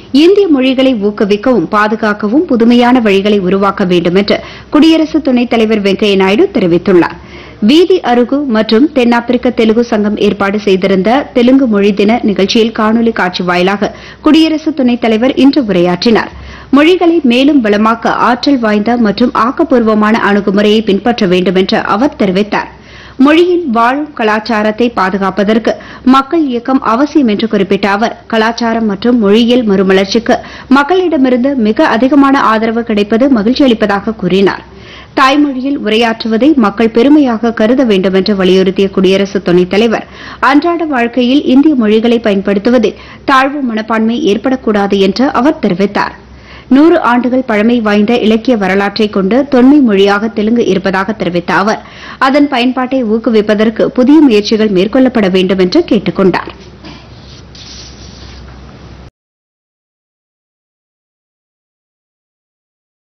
இந்திய மொழிகளை ஊக்குவிக்கவும் பாதுகாக்கவும் புதுமையான வழிகளை உருவாக்க வேண்டும் என்று குடியரசு துணைத் தலைவர் வெங்கையா நாயுடு தெரிவித்துள்ளார் வீதி அருகு மற்றும் தென்னாப்பிரிக்க தெலுங்கு சங்கம் ஏற்பாடு செய்திருந்த தெலுங்கு மொழி தின நிகழ்ச்சியில் காணொலி காட்சி வாயிலாக குடியரசு துணைத் தலைவர் இன்று உரையாற்றினார் மொழிகளை மேலும் வளமாக்க ஆற்றல் வாய்ந்த மற்றும் ஆக்கப்பூர்வமான அணுகுமுறையை பின்பற்ற வேண்டும் என்று அவர் தெரிவித்தார் மொழியின் வாழும் கலாச்சாரத்தை பாதுகாப்பதற்கு மக்கள் இயக்கம் அவசியம் என்று குறிப்பிட்ட அவர் கலாச்சாரம் மற்றும் மொழியியல் மறுமலர்ச்சிக்கு மக்களிடமிருந்து மிக அதிகமான ஆதரவு கிடைப்பது மகிழ்ச்சி அளிப்பதாக கூறினார் தாய்மொழியில் உரையாற்றுவதை மக்கள் பெருமையாக கருத வேண்டும் என்று வலியுறுத்திய குடியரசு துணைத் தலைவர் அன்றாட வாழ்க்கையில் இந்திய மொழிகளை பயன்படுத்துவதில் தாழ்வு மனப்பான்மை ஏற்படக்கூடாது என்று அவர் தெரிவித்தார் நூறு ஆண்டுகள் பழமை வாய்ந்த இலக்கிய வரலாற்றை கொண்டு தொன்மை மொழியாக தெலுங்கு இருப்பதாக தெரிவித்த அவர் அதன் பயன்பாட்டை ஊக்குவிப்பதற்கு புதிய முயற்சிகள் மேற்கொள்ளப்பட வேண்டும் என்று கேட்டுக் கொண்டார்